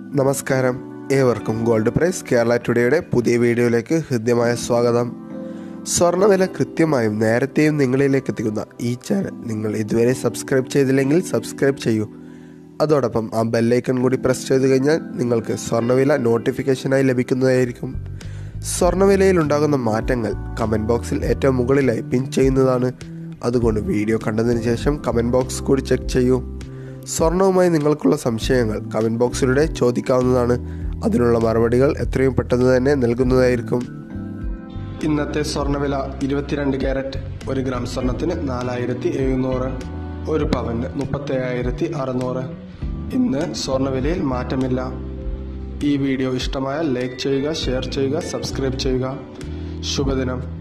നമസ്കാരം ഏവർക്കും gold price Kerala ടുഡേയുടെ പുതിയ വീഡിയോയിലേക്ക് ഹൃദ്യമായ സ്വാഗതം സ്വർണ്ണവില കൃത്യമായും നേരത്തെയും നിങ്ങളിലേക്ക് എത്തിക്കുന്ന ഈ ചാനൽ നിങ്ങൾ ഇതുവരെ സബ്സ്ക്രൈബ് ചെയ്തില്ലെങ്കിൽ സബ്സ്ക്രൈബ് ചെയ്യൂ അതോടൊപ്പം ആ ബെല്ലൈക്കൺ കൂടി പ്രസ് ചെയ്ത് കഴിഞ്ഞാൽ നിങ്ങൾക്ക് സ്വർണ്ണവില നോട്ടിഫിക്കേഷനായി ലഭിക്കുന്നതായിരിക്കും സ്വർണ്ണവിലയിൽ ഉണ്ടാകുന്ന മാറ്റങ്ങൾ കമൻറ്റ് ബോക്സിൽ ഏറ്റവും മുകളിലായി പിൻ ചെയ്യുന്നതാണ് അതുകൊണ്ട് വീഡിയോ കണ്ടതിന് ശേഷം കമൻറ്റ് ബോക്സ് കൂടി ചെക്ക് ചെയ്യൂ സ്വർണവുമായി നിങ്ങൾക്കുള്ള സംശയങ്ങൾ കമൻറ്റ് ബോക്സിലൂടെ ചോദിക്കാവുന്നതാണ് അതിനുള്ള മറുപടികൾ എത്രയും പെട്ടെന്ന് തന്നെ നൽകുന്നതായിരിക്കും ഇന്നത്തെ സ്വർണ്ണവില ഇരുപത്തിരണ്ട് ക്യാരറ്റ് ഒരു ഗ്രാം സ്വർണത്തിന് നാലായിരത്തി എഴുന്നൂറ് ഒരു പവന് മുപ്പത്തേഴായിരത്തി അറുന്നൂറ് ഇന്ന് സ്വർണ്ണവിലയിൽ മാറ്റമില്ല ഈ വീഡിയോ ഇഷ്ടമായാൽ ലൈക്ക് ചെയ്യുക ഷെയർ ചെയ്യുക സബ്സ്ക്രൈബ് ചെയ്യുക ശുഭദിനം